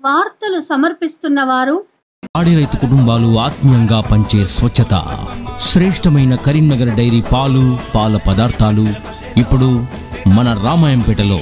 వార్తలు సమర్పిస్తున్న వారు పాడి రైతు కుటుంబాలు ఆత్మీయంగా పంచే స్వచ్ఛత శ్రేష్టమైన కరీంనగర్ డైరీ పాలు పాల పదార్థాలు ఇప్పుడు మన రామాయంపేటలో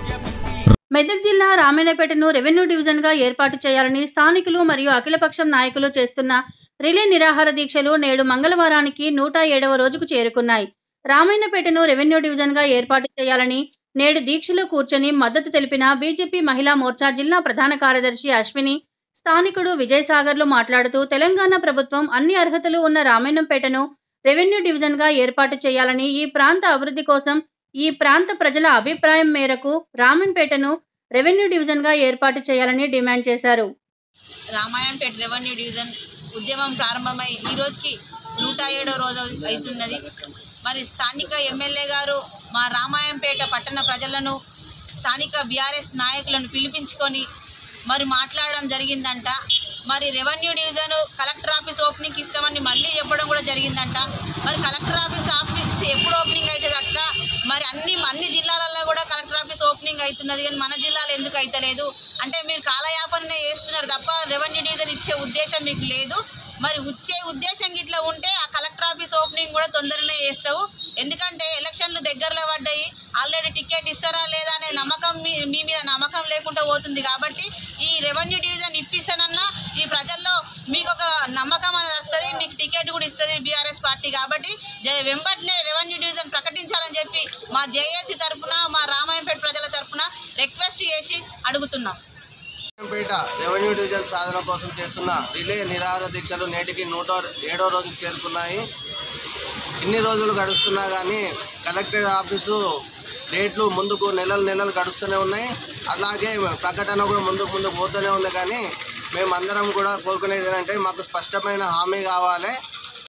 మెదక్ జిల్లా రామాయణపేటను రెవెన్యూ డివిజన్ గా ఏర్పాటు చేయాలని స్థానికులు మరియు అఖిలపక్షం నాయకులు చేస్తున్న రిలే నిరాహార దీక్షలు నేడు మంగళవారానికి నూట ఏడవ రోజుకు చేరుకున్నాయి రామాయణపేటను రెవెన్యూ డివిజన్ గా ఏర్పాటు చేయాలని నేడు దీక్షలో కూర్చొని మద్దతు తెలిపిన బీజేపీ మహిళా మోర్చా జిల్లా ప్రధాన కార్యదర్శి అశ్విని స్థానికుడు విజయసాగర్లు మాట్లాడుతూ తెలంగాణ ప్రభుత్వం అన్ని అర్హతలు ఉన్న రామాయణంపేటను రెవెన్యూ డివిజన్ గా ఏర్పాటు చేయాలని ఈ ప్రాంత అభివృద్ధి కోసం ఈ ప్రాంత ప్రజల అభిప్రాయం మేరకు రామన్పేటను రెవెన్యూ డివిజన్ గా ఏర్పాటు చేయాలని డిమాండ్ చేశారు రామాయంపేట రెవెన్యూ డివిజన్ ఉద్యమం ప్రారంభమై ఈ రోజుకి నూట ఏడో రోజు అవుతున్నది మరి స్థానిక ఎమ్మెల్యే గారు మా రామాయంపేట పట్టణ ప్రజలను స్థానిక బీఆర్ఎస్ నాయకులను పిలిపించుకొని మరి మాట్లాడడం జరిగిందంట మరి revenue division collector office opening ఇస్తామని మళ్ళీ చెప్పడం కూడా జరిగిందంట మరి కలెక్టర్ ఆఫీస్ ఆఫీస్ ఎప్పుడు ఓపెనింగ్ అవుతుంది అక్క మరి అన్ని అన్ని జిల్లాలలో కూడా కలెక్టర్ ఆఫీస్ ఓపెనింగ్ అవుతున్నది కానీ మన జిల్లాలో ఎందుకు అవుతలేదు అంటే మీరు కాలయాపన చేస్తున్నారు తప్ప రెవెన్యూ డివిజన్ ఇచ్చే ఉద్దేశం మీకు లేదు మరి వచ్చే ఉద్దేశం ఇట్లా ఉంటే ఆ కలెక్టర్ ఆఫీస్ ఓపెనింగ్ కూడా తొందరనే చేస్తావు ఎందుకంటే ఎలక్షన్లు దగ్గరలో పడ్డాయి ఆల్రెడీ టికెట్ ఇస్తారా లేదా అనే నమ్మకం మీ మీ మీద నమ్మకం లేకుండా పోతుంది కాబట్టి ఈ రెవెన్యూ డివిజన్ ఇప్పిస్తానన్నా ఈ ప్రజల్లో మీకు ఒక నమ్మకం అనేది వస్తుంది మీకు టికెట్ కూడా ఇస్తుంది బీఆర్ఎస్ పార్టీ కాబట్టి జ- వెంబటనే రెవెన్యూ డివిజన్ ప్రకటించాలని చెప్పి మా జేఏసీ తరఫున మా రామాయంపేట ప్రజల తరఫున రిక్వెస్ట్ చేసి అడుగుతున్నాం పేట రెవెన్యూ డివిజన్ సాధన కోసం చేస్తున్న రిలే నిరాహార దీక్షలు నేటికి నూట ఏడో రోజుకు చేరుకున్నాయి ఇన్ని రోజులు గడుస్తున్నా కానీ కలెక్టర్ ఆఫీసు డేట్లు ముందుకు నెలలు నెలలు గడుస్తూనే ఉన్నాయి అలాగే ప్రకటన కూడా ముందుకు ముందుకు పోతూనే ఉంది కానీ మేమందరం కూడా కోరుకునేది ఏంటంటే మాకు స్పష్టమైన హామీ కావాలి